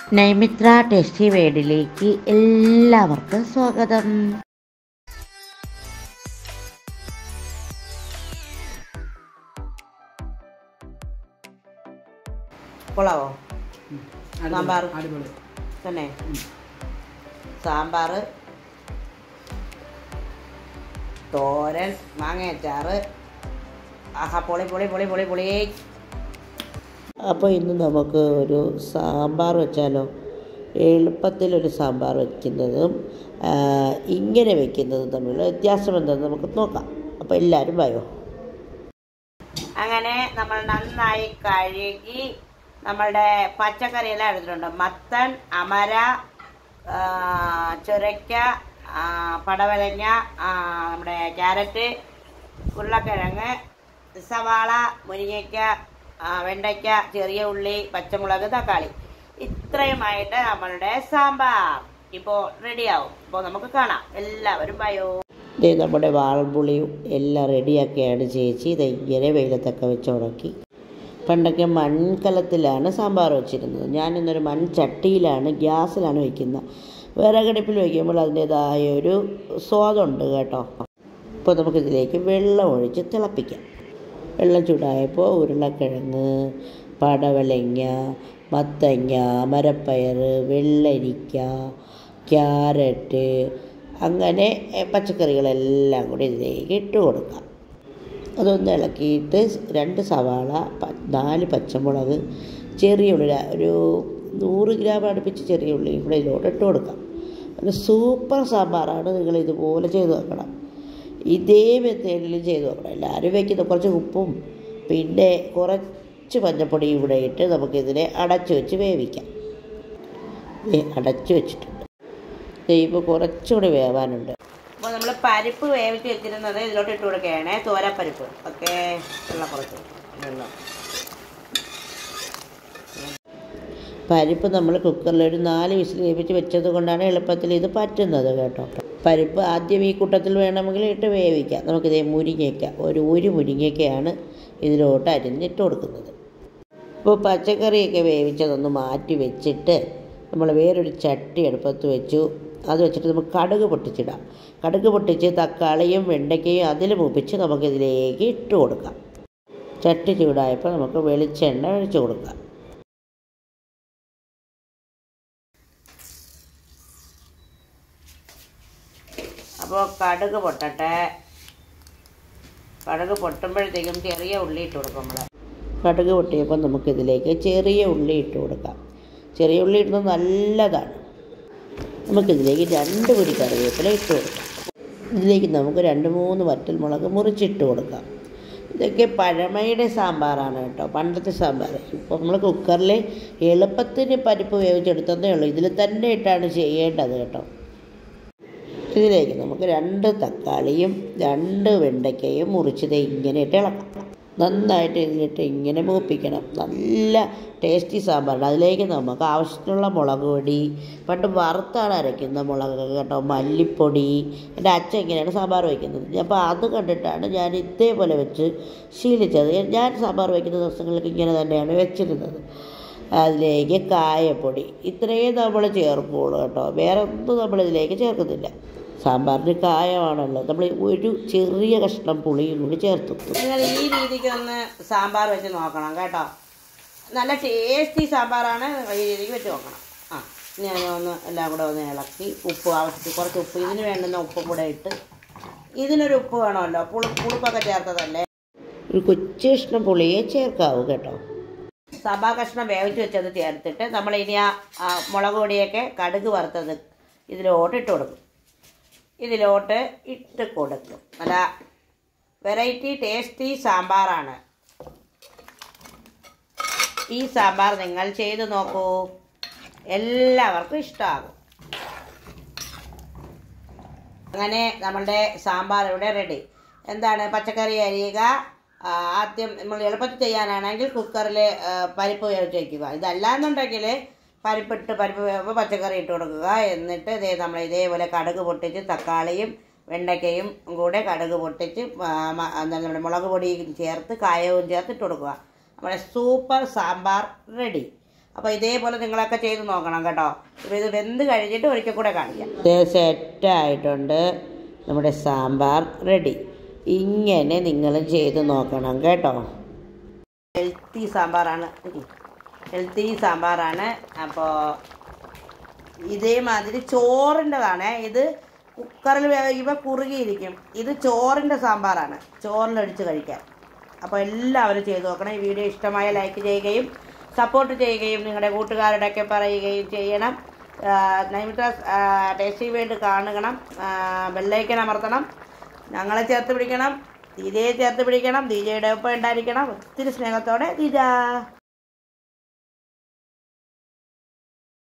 നൈമിത്ര tasty വേഡിലേക്ക് എല്ലാവർക്കും സ്വാഗതം കൊള്ളാവോ സാമ്പാർ അടിപൊളി തന്നെ സാമ്പാർ തോരൻ മാങ്ങയച്ചാറ് ആഹാ പൊളി പൊളി പൊളി പൊളി പൊളി അപ്പോൾ ഇന്ന് നമുക്ക് ഒരു സാമ്പാർ വെച്ചാലോ എളുപ്പത്തിലൊരു സാമ്പാർ വയ്ക്കുന്നതും ആ, ഇങ്ങനെ വെക്കുന്നതും തമ്മിലുള്ള വ്യത്യാസം എന്താണെന്ന് നമുക്ക് നോക്കാം അപ്പോൾ എല്ലാവരും വയോ അങ്ങനെ നമ്മൾ നന്നായി കഴുകി നമ്മളുടെ പച്ചക്കറിയെല്ലാം എടുത്തിട്ടുണ്ട് മത്തൻ അമര ആ, ചുരയ്ക്ക ആ, പടവലങ്ങ ആ, നമ്മുടെ ക്യാരറ്റ് ഉരുളക്കിഴങ്ങ് സവാള മുരിങ്ങയ്ക്ക ആ, വെണ്ടയ്ക്ക ചെറിയ ഉള്ളി പച്ചമുളക് തക്കാളി ഇത്രയുമായിട്ട് നമ്മളുടെ സാമ്പാർ ഇപ്പോൾ റെഡിയാവും ഇപ്പോൾ നമുക്ക് കാണാം എല്ലാവരും ബയോ ഇതേ നമ്മുടെ വാളൻപുളിയും എല്ലാം റെഡിയാക്കിയാണ് ചേച്ചി ഇത് ഇങ്ങനെ വെയിലത്തൊക്കെ വെച്ച് ഉണക്കി പണ്ടൊക്കെ മൺകലത്തിലാണ് സാമ്പാർ വെച്ചിരുന്നത് ഞാനിന്നൊരു മൺചട്ടിയിലാണ് ഗ്യാസിലാണ് വയ്ക്കുന്നത് വിറകടുപ്പിൽ വയ്ക്കുമ്പോൾ അതിൻ്റേതായ ഒരു സ്വാദുണ്ട് കേട്ടോ ഇപ്പോൾ നമുക്കിതിലേക്ക് വെള്ളം ഒഴിച്ച് തിളപ്പിക്കാം വെള്ളം ചൂടായപ്പോൾ ഉരുളക്കിഴങ്ങ് പടവലങ്ങ മത്തങ്ങ മരപ്പയർ വെള്ളരിക്ക ക്യാരറ്റ് അങ്ങനെ എ, പച്ചക്കറികളെല്ലാം കൂടി ഇതിലേക്ക് ഇട്ട് കൊടുക്കാം അതൊന്ന് ഇളക്കിയിട്ട് രണ്ട് സവാള പ- നാല് പച്ചമുളക് ചെറിയ ഉള്ളി ര- ഒരു നൂറ് ഗ്രാം അടുപ്പിച്ച് ചെറിയ ഉള്ളിയും കൂടെ ഇതിലോട്ട് ഇട്ട് കൊടുക്കാം ഒരു സൂപ്പർ സാമ്പാറാണ് നിങ്ങൾ ഇതുപോലെ ചെയ്ത് നോക്കണം ഇതേ മെത്തേഡിൽ ചെയ്ത് നോക്കണം എല്ലാവരും വയ്ക്കുന്ന കുറച്ച് ഉപ്പും പിന്നെ കുറച്ച് മഞ്ഞപ്പൊടിയും കൂടെ ഇട്ട് നമുക്കിതിനെ അടച്ചു വെച്ച് വേവിക്കാം ദേ അടച്ചു വെച്ചിട്ടുണ്ട് ഇപ്പോൾ കുറച്ചുകൂടി വേവാനുണ്ട് അപ്പോൾ നമ്മൾ പരിപ്പ് വേവിച്ച് വെച്ചിരുന്നത് ഇതിലോട്ട് ഇട്ട് കൊടുക്കുകയാണ് തോരപ്പരിപ്പ് ഒക്കെ വെള്ളം കുറച്ച് വെള്ളം പരിപ്പ് നമ്മൾ കുക്കറിൽ ഒരു നാല് വിസിൽ വേവിച്ച് വെച്ചത് കൊണ്ടാണ് എളുപ്പത്തിൽ ഇത് പറ്റുന്നത് കേട്ടോ പരിപ്പ് ആദ്യം ഈ കൂട്ടത്തിൽ വേണമെങ്കിൽ ഇട്ട് വേവിക്കാം നമുക്കിതേ മുരിങ്ങയ്ക്ക ഒരു ഒരു മുരിങ്ങയ്ക്കയാണ് ഇതിലോട്ട് അരിഞ്ഞിട്ട് കൊടുക്കുന്നത് ഇപ്പോൾ പച്ചക്കറിയൊക്കെ വേവിച്ചതൊന്ന് മാറ്റി വെച്ചിട്ട് നമ്മൾ വേറൊരു ചട്ടി അടുപ്പത്ത് വെച്ചു അത് വെച്ചിട്ട് നമുക്ക് കടുക് പൊട്ടിച്ചിടാം കടുക് പൊട്ടിച്ച് തക്കാളിയും വെണ്ടയ്ക്കയും അതിൽ മൂപ്പിച്ച് നമുക്കിതിലേക്ക് ഇട്ട് കൊടുക്കാം ചട്ടി ചൂടായപ്പോൾ നമുക്ക് വെളിച്ചെണ്ണ ഒഴിച്ച് കൊടുക്കാം അപ്പോൾ കടുക് പൊട്ടട്ടെ കടുക് പൊട്ടുമ്പോഴത്തേക്കും ചെറിയ ഉള്ളി ഇട്ട് കൊടുക്കും നമ്മൾ കടുക് പൊട്ടിയപ്പോൾ നമുക്കിതിലേക്ക് ചെറിയ ഉള്ളി ഇട്ട് കൊടുക്കാം ചെറിയ ഉള്ളി ഇടുന്നത് നല്ലതാണ് നമുക്കിതിലേക്ക് രണ്ട് പൊടി കറിവേപ്പില ഇട്ട് കൊടുക്കാം ഇതിലേക്ക് നമുക്ക് രണ്ട് മൂന്ന് വറ്റൽമുളക് മുറിച്ചിട്ട് കൊടുക്കാം ഇതൊക്കെ പഴമയുടെ സാമ്പാറാണ് കേട്ടോ പണ്ടത്തെ സാമ്പാർ ഇപ്പോൾ നമ്മൾ കുക്കറിൽ എളുപ്പത്തിന് പരിപ്പ് വേവിച്ചെടുത്തതേ ഉള്ളൂ ഇതിൽ തന്നെ ഇട്ടാണ് ചെയ്യേണ്ടത് കേട്ടോ ഇതിലേക്ക് നമുക്ക് രണ്ട് തക്കാളിയും രണ്ട് വെണ്ടയ്ക്കയും മുറിച്ചത് ഇങ്ങനെ ഇട്ട് ഇളക്കാം നന്നായിട്ട് ഇതിലിട്ട് ഇങ്ങനെ മൂപ്പിക്കണം നല്ല ടേസ്റ്റി സാമ്പാറാണ് അതിലേക്ക് നമുക്ക് ആവശ്യത്തിനുള്ള മുളക് പൊടി പണ്ട് വറുത്താണ് അരയ്ക്കുന്ന മുളക് കേട്ടോ മല്ലിപ്പൊടി എൻ്റെ അച്ഛൻ ഇങ്ങനെയാണ് സാമ്പാർ വയ്ക്കുന്നത് അപ്പോൾ അത് കണ്ടിട്ടാണ് ഞാൻ ഇതേപോലെ വെച്ച് ശീലിച്ചത് ഞാൻ സാമ്പാർ വയ്ക്കുന്ന ദിവസങ്ങൾക്ക് ഇങ്ങനെ തന്നെയാണ് വെച്ചിരുന്നത് അതിലേക്ക് കായപ്പൊടി ഇത്രയും നമ്മൾ ചേർക്കുള്ളൂ കേട്ടോ വേറെ ഒന്നും നമ്മൾ ഇതിലേക്ക് ചേർക്കുന്നില്ല സാമ്പാറിന് കായമാണല്ലോ നമ്മൾ ഒരു ചെറിയ കഷ്ണം പുളിയും കൂടി ചേർത്തു നിങ്ങൾ ഈ രീതിക്ക് ഒന്ന് സാമ്പാർ വെച്ച് നോക്കണം കേട്ടോ നല്ല ടേസ്റ്റി സാമ്പാറാണ് നിങ്ങൾ ഈ രീതിക്ക് വെച്ച് നോക്കണം ആ ഞാൻ ഒന്ന് എല്ലാം കൂടെ ഒന്ന് ഇളക്കി ഉപ്പ് ആവശ്യത്തിൽ കുറച്ച് ഉപ്പ് ഇതിന് വേണ്ടുന്ന ഉപ്പും കൂടെ ഇട്ട് ഇതിനൊരു ഉപ്പ് വേണമല്ലോ പുളി പുളിപ്പൊക്കെ ചേർത്തതല്ലേ ഒരു കൊച്ചു കഷ്ണം പുളിയെ ചേർക്കാവൂ കേട്ടോ സഭാ കഷ്ണം വേവിച്ച് വെച്ചത് ചേർത്തിട്ട് നമ്മൾ ഇനി ആ ആ മുളക് പൊടിയൊക്കെ കടുക് വറുത്തത് ഇതിലോട്ട് ഇട്ട് കൊടുക്കും ഇതിലോട്ട് ഇട്ട് കൊടുക്കും നല്ല വെറൈറ്റി ടേസ്റ്റി സാമ്പാറാണ് ഈ സാമ്പാർ നിങ്ങൾ ചെയ്ത് നോക്കൂ എല്ലാവർക്കും ഇഷ്ടമാകും അങ്ങനെ നമ്മളുടെ സാമ്പാർ ഇവിടെ റെഡി എന്താണ് പച്ചക്കറി അരിയുക ആ, ആദ്യം നമ്മൾ എളുപ്പത്തിൽ ചെയ്യാനാണെങ്കിൽ കുക്കറിൽ പരിപ്പ് വേവിച്ച് വയ്ക്കുക ഇതല്ലാന്നുണ്ടെങ്കിൽ പരിപ്പിട്ട് പരിപ്പ് വേവുമ്പോൾ പച്ചക്കറി ഇട്ട് കൊടുക്കുക എന്നിട്ട് ഇതേ നമ്മൾ ഇതേപോലെ കടുക് പൊട്ടിച്ച് തക്കാളിയും വെണ്ടയ്ക്കയും കൂടെ കടുക് പൊട്ടിച്ച് ആ, മ- എന്താണ് നമ്മുടെ മുളക് പൊടിയും ചേർത്ത് കായവും ചേർത്ത് ഇട്ട് കൊടുക്കുക നമ്മുടെ സൂപ്പർ സാമ്പാർ റെഡി അപ്പോൾ ഇതേപോലെ നിങ്ങളൊക്കെ ചെയ്ത് നോക്കണം കേട്ടോ ഇപ്പോൾ ഇത് വെന്ത് കഴിഞ്ഞിട്ട് ഒരിക്കൽ കൂടെ കാണിക്കാം സെറ്റായിട്ടുണ്ട് നമ്മുടെ സാമ്പാർ റെഡി ഇങ്ങനെ നിങ്ങളും ചെയ്ത് നോക്കണം കേട്ടോ ഹെൽത്തി സാമ്പാറാണ് ഹെൽത്തി സാമ്പാറാണ് അപ്പോൾ ഇതേമാതിരി ചോറിൻ്റെതാണ് ഇത് കുക്കറിൽ ഇവ കുറുകിയിരിക്കും ഇത് ചോറിൻ്റെ സാമ്പാറാണ് ചോറിലൊഴിച്ച് കഴിക്കാൻ അപ്പോൾ എല്ലാവരും ചെയ്തു നോക്കണം ഈ വീഡിയോ ഇഷ്ടമായ ലൈക്ക് ചെയ്യുകയും സപ്പോർട്ട് ചെയ്യുകയും നിങ്ങളുടെ കൂട്ടുകാരോടൊക്കെ പറയുകയും ചെയ്യണം നൈമിത്ര ടേസ്റ്റി വേണ്ടി കാണണം ബെല്ലൈക്കൻ അമർത്തണം ഞങ്ങളെ ചേർത്ത് പിടിക്കണം ദീജയെ ചേർത്ത് പിടിക്കണം ദീജയുടെ ഒപ്പം ഉണ്ടായിരിക്കണം ഒത്തിരി സ്നേഹത്തോടെ ദീജ